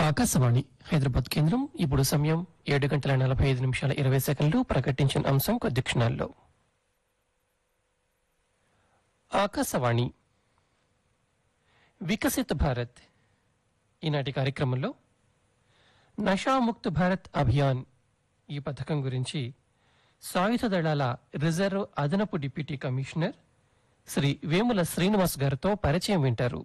ఆకాశవాణి హైదరాబాద్ కేంద్రం ఇప్పుడు సమయం ఏడు గంటల నలభై ఐదు నిమిషాల ఇరవై సెకండ్లు ప్రకటించిన అంశం కొద్ది క్షణాల్లో ఆకాశవాణి వికసిత్ భారత్ ఈనాటి కార్యక్రమంలో నషాముక్త్ భారత్ అభియాన్ ఈ పథకం గురించి సాయుధ దళాల రిజర్వ్ అదనపు డిప్యూటీ కమిషనర్ శ్రీ వేముల శ్రీనివాస్ గారితో పరిచయం వింటారు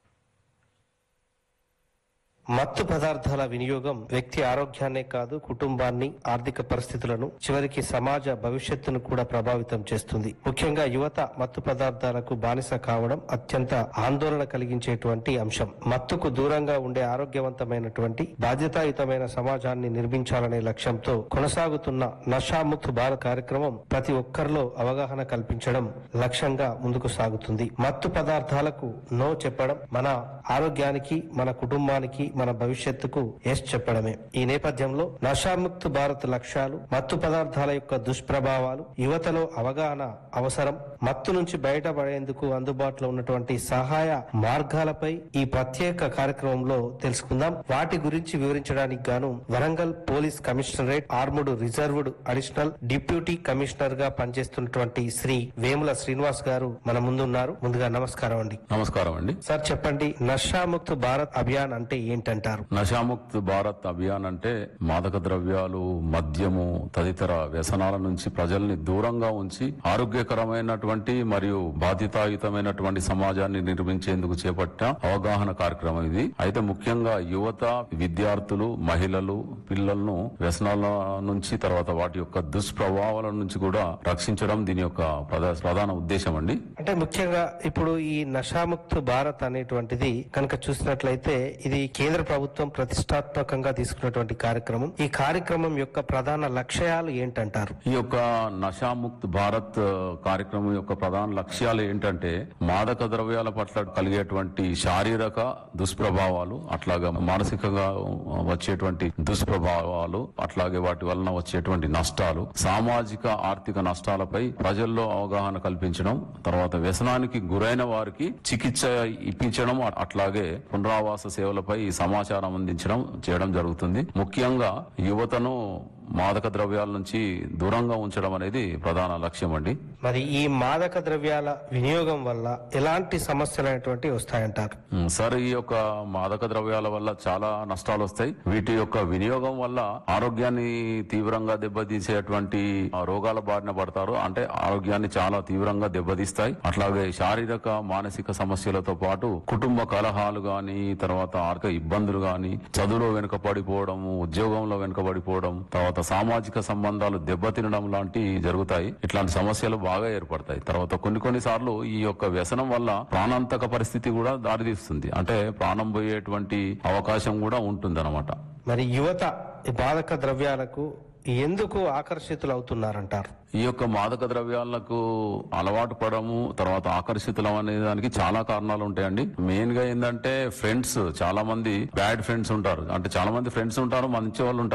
మత్తు పదార్థాల వినియోగం వ్యక్తి ఆరోగ్యాన్నే కాదు కుటుంబాన్ని ఆర్థిక పరిస్థితులను చివరికి సమాజ భవిష్యత్తును కూడా ప్రభావితం చేస్తుంది ముఖ్యంగా యువత మత్తు పదార్థాలకు బానిస కావడం అత్యంత ఆందోళన కలిగించేటువంటి అంశం మత్తుకు దూరంగా ఉండే ఆరోగ్యవంతమైనటువంటి బాధ్యతాయుతమైన సమాజాన్ని నిర్మించాలనే లక్ష్యంతో కొనసాగుతున్న నషాముక్త్ భారత్ కార్యక్రమం ప్రతి ఒక్కరిలో అవగాహన కల్పించడం లక్ష్యంగా ముందుకు సాగుతుంది మత్తు పదార్థాలకు నో చెప్పడం మన ఆరోగ్యానికి మన కుటుంబానికి మన భవిష్యత్తుకు ఎస్ చెప్పడమే ఈ నేపథ్యంలో నషాముక్త్ భారత్ లక్ష్యాలు మత్తు పదార్థాల యొక్క దుష్ప్రభావాలు యువతలో అవగాహన అవసరం మత్తు నుంచి బయటపడేందుకు అందుబాటులో ఉన్నటువంటి సహాయ మార్గాలపై ఈ ప్రత్యేక కార్యక్రమంలో తెలుసుకుందాం వాటి గురించి వివరించడానికి గాను Warangal police commissionerate armed reserved additional deputy commissioner గా పనిచేస్తున్నటువంటి శ్రీ వేముల శ్రీనివాస్ గారు మన ముందున్నారు ముందుగా నమస్కారం అండి నమస్కారం అండి సార్ చెప్పండి నషాముక్త్ భారత్ అభియాన్ అంటే ఏంటంటారు నషాముక్త్ భారత్ అభియాన్ అంటే మాదక ద్రవ్యాలు మద్యము తదితర వ్యసనాల నుంచి ప్రజల్ని దూరంగా ఉంచి ఆరోగ్యకరమైనటువంటి మరియు బాధ్యతాయుతమైనటువంటి సమాజాన్ని నిర్మించేందుకు చేపట్టిన అవగాహన కార్యక్రమం ఇది అయితే ముఖ్యంగా యువత విద్యార్థులు మహిళలు పిల్లలను వ్యసనాల నుంచి తర్వాత వాటి యొక్క దుష్ప్రభావాల నుంచి కూడా రక్షించడం దీని యొక్క ప్రధా- ప్రధాన ఉద్దేశం అండి అంటే ముఖ్యంగా ఇప్పుడు ఈ నషాముక్త్ భారత్ అనేటువంటిది కనుక చూసినట్లయితే ఇది కేంద్ర ప్రభుత్వం ప్రతిష్టాత్మకంగా తీసుకున్నటువంటి కార్యక్రమం ఈ కార్యక్రమం యొక్క ప్రధాన లక్ష్యాలు ఏంటంటారు ఈ యొక్క నషాముక్త్ భారత్ కార్యక్రమం యొక్క ప్రధాన లక్ష్యాలు ఏంటంటే మాదక ద్రవ్యాల పట్ల కలిగేటువంటి శారీరక దుష్ప్రభావాలు అట్లాగా మానసికంగా వచ్చేటువంటి దుష్ప్రభావాలు అట్లాగే వాటి వలన వచ్చేటువంటి నష్టాలు సామాజిక ఆర్థిక నష్టాలపై ప్రజల్లో అవగాహన కల్పించడం తర్వాత వ్యసనానికి గురైన వారికి చికిత్స ఇప్పించడం అట్లాగే పునరావాస సేవలపై సమాచారం అందించడం చేయడం జరుగుతుంది ముఖ్యంగా యువతను మాదక ద్రవ్యాల నుంచి దూరంగా ఉంచడం అనేది ప్రధాన లక్ష్యం అండి మరి ఈ మాదక ద్రవ్యాల వినియోగం వల్ల ఎలాంటి సమస్యలు అనేటువంటి వస్తాయంటారు ఉమ్, సార్ ఈ యొక్క మాదక ద్రవ్యాల వల్ల చాలా నష్టాలు వస్తాయి వీటి యొక్క వినియోగం వల్ల ఆరోగ్యాన్ని తీవ్రంగా దెబ్బతీసేటువంటి ఆ, రోగాల బారిన పడతారు అంటే ఆరోగ్యాన్ని చాలా తీవ్రంగా దెబ్బతీస్తాయి అట్లాగే శారీరక మానసిక సమస్యలతో పాటు కుటుంబ కలహాలు గాని తర్వాత ఆర్థిక ఇబ్బందులు గాని చదువులో వెనుకబడిపోవడం ఉద్యోగంలో వెనుకబడిపోవడం తర్వాత సామాజిక సంబంధాలు దెబ్బతినడం లాంటివి జరుగుతాయి ఇట్లాంటి సమస్యలు బాగా ఏర్పడతాయి తర్వాత కొన్ని కొన్ని సార్లు ఈ యొక్క వ్యసనం వల్ల ప్రాణాంతక పరిస్థితి కూడా దారితీస్తుంది అంటే ప్రాణం పోయేటువంటి అవకాశం కూడా ఉంటుంది మరి యువత ఈ మాదక ద్రవ్యాలకు ఎందుకు ఆకర్షితులు అవుతున్నారంటారు ఈ యొక్క మాదక ద్రవ్యాలకు అలవాటు పడము తర్వాత ఆకర్షితులం అనే దానికి చాలా కారణాలు ఉంటాయండి మెయిన్ గా ఏంటంటే ఫ్రెండ్స్ చాలా మంది బ్యాడ్ ఫ్రెండ్స్ ఉంటారు అంటే చాలా మంది ఫ్రెండ్స్ ఉంటారు మంచి వాళ్ళు ఉంటారు